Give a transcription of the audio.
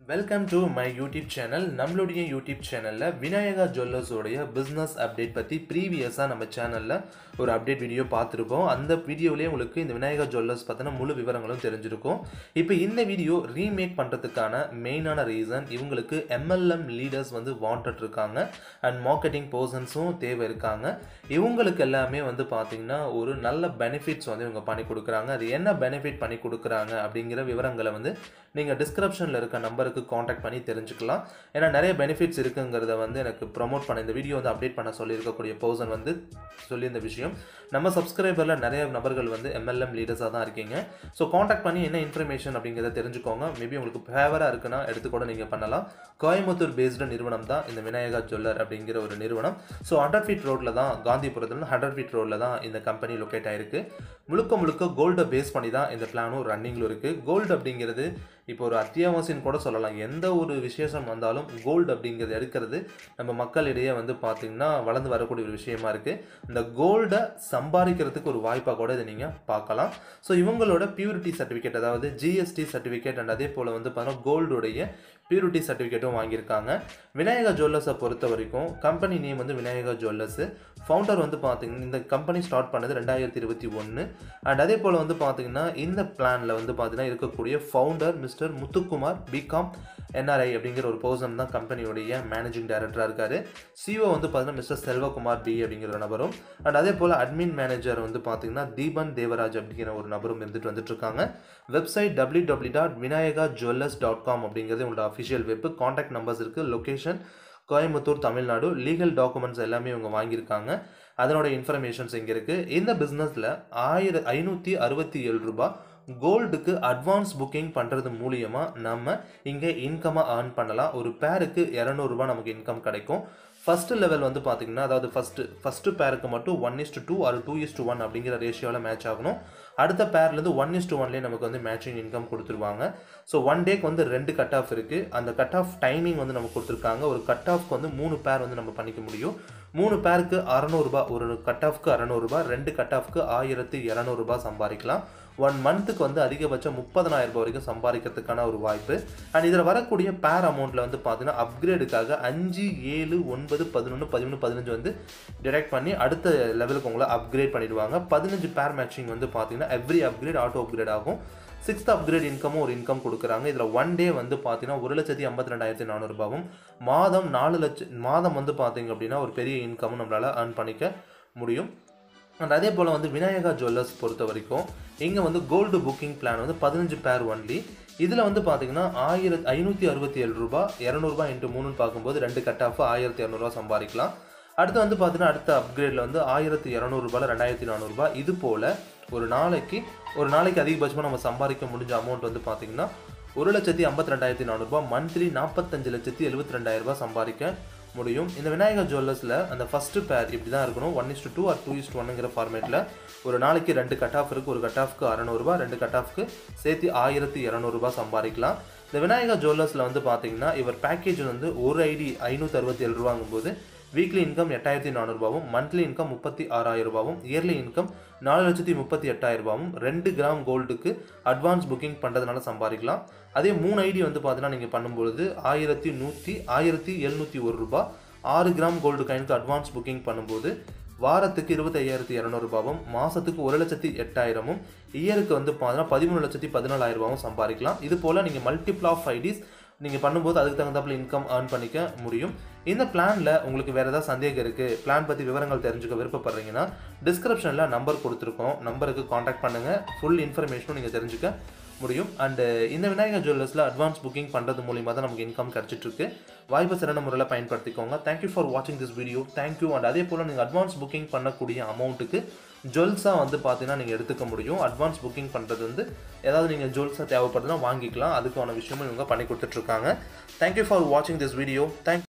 welcome to my YouTube channel நம்மளுடைய YouTube சேனலில் Vinayaka ஜுவல்லர்ஸோடைய business update பற்றி ப்ரீவியஸாக நம்ம சேனலில் ஒரு அப்டேட் வீடியோ பார்த்துருப்போம் அந்த வீடியோலேயே உங்களுக்கு இந்த விநாயகா ஜுவல்லர்ஸ் பற்றின முழு விவரங்களும் தெரிஞ்சிருக்கும் இப்போ இந்த வீடியோ ரீமேக் பண்ணுறதுக்கான மெயினான ரீசன் இவங்களுக்கு எம்எல்எம் லீடர்ஸ் வந்து வாண்டட் இருக்காங்க அண்ட் மார்க்கெட்டிங் பர்சன்ஸும் தேவை இருக்காங்க இவங்களுக்கு எல்லாமே வந்து பார்த்திங்கன்னா ஒரு நல்ல பெனிஃபிட்ஸ் வந்து இவங்க பண்ணி கொடுக்குறாங்க அது என்ன பெனிஃபிட் பண்ணி கொடுக்குறாங்க அப்படிங்கிற விவரங்களை வந்து நீங்கள் டிஸ்கிரிப்ஷனில் இருக்க நம்பருக்கு காண்டாக்ட் பண்ணி தெரிஞ்சுக்கலாம் ஏன்னா நிறைய பெனிஃபிட்ஸ் இருக்குங்கிறத வந்து எனக்கு ப்ரொமோட் பண்ண இந்த வீடியோ வந்து அப்டேட் பண்ண சொல்லியிருக்கக்கூடிய பர்சன் வந்து சொல்லியிருந்த விஷயம் நம்ம சப்ஸ்கிரைபரில் நிறைய நபர்கள் வந்து எம்எல்எம் லீடர்ஸாக தான் இருக்கீங்க ஸோ காண்டாக்ட் பண்ணி என்ன இன்ஃபர்மேஷன் அப்படிங்கிறத தெரிஞ்சுக்கோங்க மேபி உங்களுக்கு ஃபேவராக இருக்குன்னா எடுத்து கூட நீங்கள் பண்ணலாம் கோயம்புத்தூர் பேஸ்டு நிறுவனம் தான் இந்த விநாயகா ஜுவல்லர் அப்படிங்கிற ஒரு நிறுவனம் ஸோ ஹண்ட்ரட் ஃபீட் ரோட்டில் தான் காந்திபுரத்தில் ஹண்ட்ரட் ஃபீட் ரோட்டில் தான் இந்த கம்பெனி லொக்கேட் ஆயிருக்கு முழுக்க முழுக்க கோல்டை பேஸ் பண்ணி தான் இந்த பிளானும் ரன்னிங்கில் இருக்குது கோல்டு அப்படிங்கிறது இப்போ ஒரு அத்தியாவசியம் கூட சொல்லலாம் எந்த ஒரு விசேஷம் வந்தாலும் கோல்டு அப்படிங்கிறது எடுக்கிறது நம்ம மக்களிடையே வந்து பார்த்திங்கன்னா வளர்ந்து வரக்கூடிய ஒரு விஷயமா இருக்குது இந்த கோல்டை சம்பாதிக்கிறதுக்கு ஒரு வாய்ப்பாக கூட இதை நீங்கள் பார்க்கலாம் ஸோ இவங்களோட பியூரிட்டி சர்டிஃபிகேட் அதாவது ஜிஎஸ்டி சர்டிஃபிகேட் அண்ட் அதே போல் வந்து பார்த்தீங்கன்னா கோல்டுடைய பியூரிட்டி சர்டிஃபிகேட்டும் வாங்கியிருக்காங்க விநாயகா ஜுவல்லர்ஸை பொறுத்த வரைக்கும் கம்பெனி நேம் வந்து விநாயகா ஜுவல்லர்ஸு ஃபவுண்டர் வந்து பார்த்தீங்கன்னா இந்த கம்பெனி ஸ்டார்ட் பண்ணது ரெண்டாயிரத்தி இருபத்தி ஒன்று அண்ட் அதே போல் வந்து பார்த்தீங்கன்னா இந்த பிளானில் வந்து பார்த்தீங்கன்னா இருக்கக்கூடிய founder mister Muthukumar BCom NRI அப்படிங்கிற ஒரு பர்சன் தான் கம்பெனியோடைய மேனேஜிங் டைரக்டராக இருக்கார் சிஓ வந்து பார்த்தீங்கன்னா மிஸ்டர் செல்வகுமார் பி அப்படிங்கிற ஒரு நபரும் அண்ட் அதே போல் அட்மின் மேனேஜர் வந்து பார்த்தீங்கன்னா தீபன் தேவராஜ் அப்படிங்கிற ஒரு நபரும் இருந்துட்டு வந்துட்டு இருக்காங்க website W W dot Vinayaka jewellers dot com அப்படிங்கிறது உங்களோட அஃபிஷியல் வெப் காண்டாக்ட் நம்பர்ஸ் இருக்குது location Coimbatore Tamil Nadu legal documents எல்லாமே இவங்க வாங்கியிருக்காங்க அதனோட இன்ஃபர்மேஷன்ஸ் இங்கே இருக்குது இந்த பிஸ்னஸில் ஆயிர ஐநூற்றி அறுபத்தி ஏழு ரூபாய் கோல்டுக்கு அட்வான்ஸ் புக்கிங் பண்ணுறது மூலியமாக நம்ம இங்கே இன்கமாக ஏர்ன் பண்ணலாம் ஒரு பேருக்கு இரநூறுபா நமக்கு இன்கம் கிடைக்கும் ஃபஸ்ட்டு லெவல் வந்து பார்த்திங்கன்னா அதாவது ஃபஸ்ட்டு ஃபஸ்ட்டு பேருக்கு மட்டும் one is to two or two is to one அப்படிங்கிற ரேஷியோவில் மேட்ச் ஆகணும் அடுத்த பேர்லேருந்து ஒன் இஸ்டு ஒன்லேயே நமக்கு வந்து மேட்சிங் இன்கம் கொடுத்துருவாங்க ஸோ ஒன் டேக்கு வந்து ரெண்டு கட் ஆஃப் இருக்குது அந்த கட் ஆஃப் டைமிங் வந்து நமக்கு கொடுத்துருக்காங்க ஒரு கட் ஆஃப்க்கு வந்து மூணு பேர் வந்து நம்ம பண்ணிக்க முடியும் மூணு பேருக்கு அறநூறுபா ஒரு கட் ஆஃப்க்கு அறநூறுபா ரெண்டு கட் ஆஃப்க்கு ஆயிரத்தி இரநூறுபா சம்பாதிக்கலாம் ஒன் மந்த்துக்கு வந்து அதிகபட்சம் முப்பதனாயிரம் ரூபாய் வரைக்கும் சம்பாதிக்கிறதுக்கான ஒரு வாய்ப்பு அண்ட் இதில் வரக்கூடிய பேர் அமௌண்ட்டில் வந்து பார்த்தீங்கன்னா அப்கிரேடுக்காக அஞ்சு ஏழு ஒன்பது பதினொன்று பதிமூணு பதினஞ்சு வந்து டிரெக்ட் பண்ணி அடுத்த லெவலுக்கு உங்களை அப்கிரேட் பண்ணிடுவாங்க பதினஞ்சு பேர் மேட்சிங் வந்து பார்த்தீங்கன்னா எவ்ரி அப்கிரேட் ஆட்டோ அப்கிரேட் ஆகும் சிக்ஸ்த் அப்கிரேட் இன்கமும் ஒரு இன்கம் கொடுக்குறாங்க இதில் ஒன் டே வந்து பார்த்தீங்கன்னா ஒரு லட்சத்தி ஐம்பத்தி ரெண்டாயிரத்தி நானூறுபாவும் மாதம் நாலு லட்சம் மாதம் வந்து பார்த்தீங்க அப்படின்னா ஒரு பெரிய இன்கமும் நம்மளால் ஏர்ன் பண்ணிக்க முடியும் அண்ட் அதே போல் வந்து விநாயகா ஜுவல்லர்ஸ் பொறுத்த வரைக்கும் இங்கே வந்து கோல்டு புக்கிங் பிளான் வந்து பதினஞ்சு பேர் ஒன்லி இதில் வந்து பார்த்தீங்கன்னா ஆயிரத்தி ஐநூற்றி அறுபத்தி ஏழு ரூபா இரநூறுபா இன்ட்டு மூணுன்னு பார்க்கும்போது ரெண்டு கட் ஆஃப் ஆயிரத்தி இரநூறுவா சம்பாதிக்கலாம் அடுத்து வந்து பார்த்தீங்கன்னா அடுத்த அப்கிரேடில் வந்து ஆயிரத்தி இரநூறுபாவில் ரெண்டாயிரத்தி நானூறுபா இது போல் ஒரு நாளைக்கு ஒரு நாளைக்கு அதிகபட்சமாக நம்ம சம்பாதிக்க முடிஞ்ச அமௌண்ட் வந்து பார்த்திங்கன்னா ஒரு லட்சத்தி ஐம்பத்தி ரெண்டாயிரத்தி நானூறுபா மந்த்லி நாற்பத்தஞ்சு லட்சத்தி எழுபத்தி ரெண்டாயிரரூபா சம்பாதிக்க முடியும் இந்த விநாயகா ஜுவல்லர்ஸில் அந்த ஃபஸ்ட்டு பேர் இப்படி தான் இருக்கணும் one is to two or two is to ஒன்னுங்கிற ஃபார்மேட்டில் ஒரு நாளைக்கு ரெண்டு கட் ஆஃப் இருக்குது ஒரு கட் ஆஃப்க்கு அறநூறுபா ரெண்டு கட் ஆஃப்க்கு சேர்த்து ஆயிரத்தி இரநூறுபா சம்பாதிக்கலாம் இந்த விநாயகா ஜுவல்லர்ஸில் வந்து பார்த்தீங்கன்னா இவர் பேக்கேஜ் வந்து ஒரு ஐடி ஐநூற்றி அறுபத்தி ஏழு ரூபாங்கும்போது வீக்லி இன்கம் எட்டாயிரத்தி நானூறுபாவும் மந்த்லி இன்கம் முப்பத்தி ஆறாயிரம் ரூபாவும் இயர்லி இன்கம் நாலு லட்சத்தி முப்பத்தி எட்டாயிரம் ரூபாவும் ரெண்டு கிராம் கோல்டுக்கு அட்வான்ஸ் புக்கிங் பண்ணுறதுனால சம்பாதிக்கலாம் அதே மூணு ஐடி வந்து பார்த்தீங்கன்னா நீங்கள் பண்ணும்பொழுது ஆயிரத்தி நூற்றி ஆயிரத்தி எழுநூற்றி ஒரு ரூபா ஆறு கிராம் கோல்டு காயினுக்கு அட்வான்ஸ் புக்கிங் பண்ணும்போது வாரத்துக்கு இருபத்தையாயிரத்தி இரநூறுபாவும் மாதத்துக்கு ஒரு லட்சத்தி எட்டாயிரமும் இயருக்கு வந்து பார்த்தீங்கன்னா பதிமூணு லட்சத்தி பதினாலாயிரம் ரூபாவும் சம்பாதிக்கலாம் இது போல் நீங்கள் மல்டிபிள் ஆஃப் ஐடிஸ் நீங்கள் பண்ணும்போது அதுக்கு தகுந்தாப்பில் இன்கம் ஏர்ன் பண்ணிக்க முடியும் இந்த பிளானில் உங்களுக்கு வேறு ஏதாவது சந்தேகம் இருக்குது பிளான் பற்றி விவரங்கள் தெரிஞ்சுக்க விருப்பப்படுறீங்கன்னா டிஸ்கிரிப்ஷனில் நம்பர் கொடுத்துருக்கோம் நம்பருக்கு காண்டாக்ட் பண்ணுங்கள் ஃபுல் இன்ஃபர்மேஷனும் நீங்கள் தெரிஞ்சுக்க முடியும் அண்டு இந்த விநாயகர் ஜுவல்லர்ஸில் அட்வான்ஸ் புக்கிங் பண்ணுறது மூலிமா தான் நமக்கு இன்கம் கிடச்சிட்ருக்கு வாய்ப்பு சிறந்த முறையில் பயன்படுத்திக்கோங்க தேங்க்யூ ஃபார் வாட்சிங் திஸ் வீடியோ தேங்க்யூ அண்ட் அதே போல் நீங்கள் அட்வான்ஸ் புக்கிங் பண்ணக்கூடிய அமௌண்ட்டுக்கு ஜுவல்ஸாக வந்து பார்த்தீங்கன்னா நீங்கள் எடுத்துக்க முடியும் அட்வான்ஸ் புக்கிங் பண்ணுறது வந்து ஏதாவது நீங்கள் ஜுவல்ஸாக தேவைப்படுதுன்னா வாங்கிக்கலாம் அதுக்கான விஷயமும் இவங்க பண்ணி கொடுத்துட்ருக்காங்க தேங்க்யூ ஃபார் வாட்சிங் திஸ் வீடியோ தேங்க்